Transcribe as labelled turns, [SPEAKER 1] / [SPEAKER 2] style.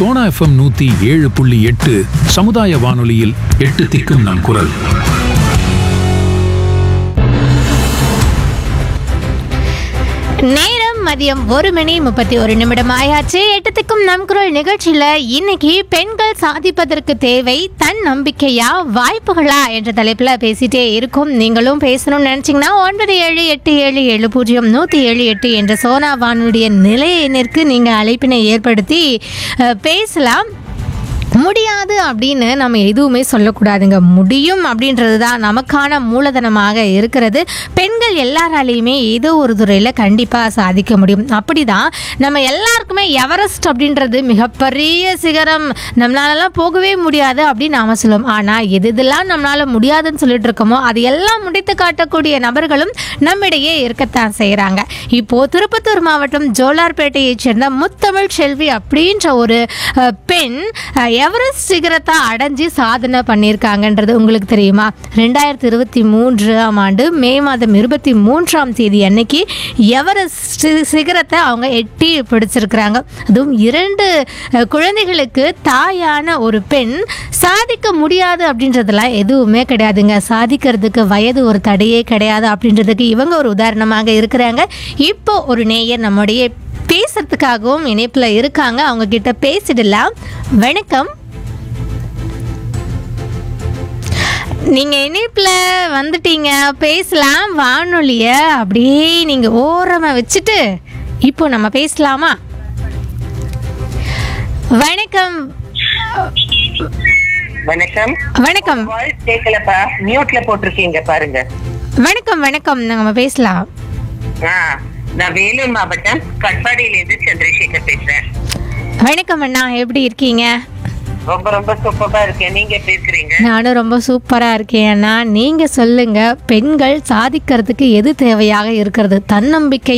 [SPEAKER 1] Sona FM நூத்தி ஏழு புள்ளி எட்டு சமுதாய வானொலியில் எட்டு திக்கும் நம் குரல்
[SPEAKER 2] நேரம் மதியம் ஒரு மணி முப்பத்தி ஒரு நிமிடம் ஆயாச்சு எட்டத்துக்கும் நம் குரல் நிகழ்ச்சியில இன்னைக்கு பெண்கள் சாதிப்பதற்கு தேவை தன் நம்பிக்கையா வாய்ப்புகளா என்ற தலைப்புல பேசிட்டே இருக்கும் நீங்களும் பேசணும்னு நினைச்சீங்கன்னா ஒன்பது ஏழு எட்டு ஏழு ஏழு பூஜ்ஜியம் நூத்தி ஏழு எட்டு என்ற சோனா வானுடைய நிலைய எண்ணிற்கு நீங்க அழைப்பினை ஏற்படுத்தி அஹ், பேசலாம் முடியாது அப்படின்னு நம்ம எதுவுமே சொல்லக்கூடாதுங்க முடியும் அப்படின்றது தான் நமக்கான மூலதனமாக இருக்கிறது பெண்கள் எல்லாராலையுமே ஏதோ ஒரு துறையில் கண்டிப்பாக சாதிக்க முடியும் அப்படிதான் நம்ம எல்லாருக்குமே எவரெஸ்ட் அப்படின்றது மிகப்பெரிய சிகரம் நம்மளாலலாம் போகவே முடியாது அப்படின்னு நாம சொல்லுவோம் ஆனால் எது இதெல்லாம் நம்மளால முடியாதுன்னு சொல்லிட்டு இருக்கோமோ அது எல்லாம் முடித்து காட்டக்கூடிய நபர்களும் நம்மிடையே இருக்கத்தான் செய்கிறாங்க இப்போ திருப்பத்தூர் மாவட்டம் ஜோலார்பேட்டையைச் சேர்ந்த முத்தமிழ் செல்வி அப்படின்ற ஒரு அஹ், பெண் அஹ், எவரெஸ்ட் சிகரத்தை அடைஞ்சு சாதனை பண்ணியிருக்காங்கன்றது உங்களுக்கு தெரியுமா ரெண்டாயிரத்தி இருபத்தி மூன்றாம் ஆண்டு மே மாதம் இருபத்தி மூன்றாம் தேதி அன்னைக்கு எவரெஸ்ட் சிகரத்தை அவங்க எட்டி பிடிச்சிருக்கிறாங்க அதுவும் இரண்டு அஹ், குழந்தைகளுக்கு தாயான ஒரு பெண் சாதிக்க முடியாது அப்படின்றதெல்லாம் எதுவுமே கிடையாதுங்க சாதிக்கிறதுக்கு வயது ஒரு தடையே கிடையாது அப்படின்றதுக்கு இவங்க ஒரு உதாரணமாக இருக்கிறாங்க இப்போ ஒரு நேயர் நம்முடைய பேசுறதுக்காகவும் இணைப்புல இருக்காங்க அவங்க கிட்ட பேசிடலாம் வணக்கம் நீங்க இணைப்புல வந்துட்டீங்க பேசலாம் வானொலிய அப்படியே நீங்க ஓரமா வச்சுட்டு இப்போ நம்ம பேசலாமா வணக்கம்
[SPEAKER 3] வணக்கம்
[SPEAKER 2] வணக்கம்
[SPEAKER 3] வாய்ஸ் கேட்கலப்பா மியூட்ல போட்டிருக்கீங்க பாருங்க
[SPEAKER 2] வணக்கம் வணக்கம் நம்ம பேசலாம்
[SPEAKER 3] ஆ, நான் வேலூர் மாவட்டம் கட்பாடியில இருந்து சந்திரசேகர் பேசுறேன்
[SPEAKER 2] வணக்கம் அண்ணா எப்படி இருக்கீங்க
[SPEAKER 3] ரொம்ப ரொம்ப சூப்பரா இருக்கேன் நீங்க எப்படி இருக்கிறீங்க
[SPEAKER 2] நானும் ரொம்ப சூப்பரா இருக்கேன் அண்ணா நீங்க சொல்லுங்க பெண்கள் சாதிக்கிறதுக்கு எது தேவையாக இருக்கிறது தன்னம்பிக்கை